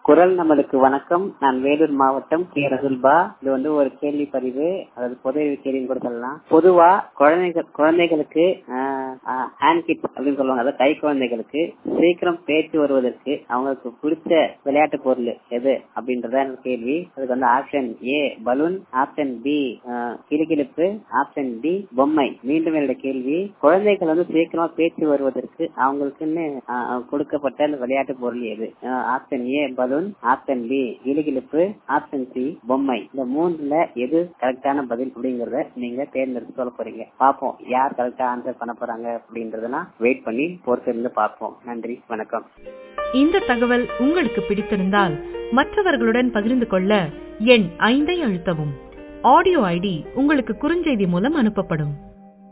குரல் நம்மளுக்கு வணக்கம் நான் வேலூர் மாவட்டம் கே ரகுல்பா இது வந்து ஒரு கேள்வி பதிவு அதாவது பொது அறிவு கேள்வின்னு கூட சொல்லலாம் பொதுவா குழந்தைகள் குழந்தைகளுக்கு ஹேண்ட் கிட் அப்படின்னு சொல்லுவாங்க அதாவது கை குழந்தைகளுக்கு சீக்கிரம் பேச்சு வருவதற்கு அவங்களுக்கு பிடிச்ச விளையாட்டு பொருள் எது அப்படின்றத கேள்வி அதுக்கு வந்து option A balloon option B கிளிகிழிப்பு ஆப்ஷன் டி பொம்மை மீண்டும் என்னோட கேள்வி குழந்தைகள் வந்து சீக்கிரமா பேச்சு வருவதற்கு அவங்களுக்குன்னு கொடுக்கப்பட்ட அந்த விளையாட்டு பொருள் எது option A balloon option B கிளிகிழிப்பு ஆப்ஷன் சி பொம்மை இந்த மூணுல எது கரெக்டான பதில் அப்படிங்கறத நீங்க தேர்ந்தெடுத்து சொல்ல போறீங்க பாப்போம் யார் கரெக்டா ஆன்சர் பண்ண போறாங்க அப்படின்றதெல்லாம் வெயிட் பண்ணி பொறுத்து இருந்து பார்ப்போம் நன்றி வணக்கம் இந்த தகவல் உங்களுக்கு பிடித்திருந்தால் மற்றவர்களுடன் பகிர்ந்து கொள்ள எண் ஐந்தை அழுத்தவும் ஆடியோ ஐடி உங்களுக்கு குறுஞ்செய்தி மூலம் அனுப்பப்படும்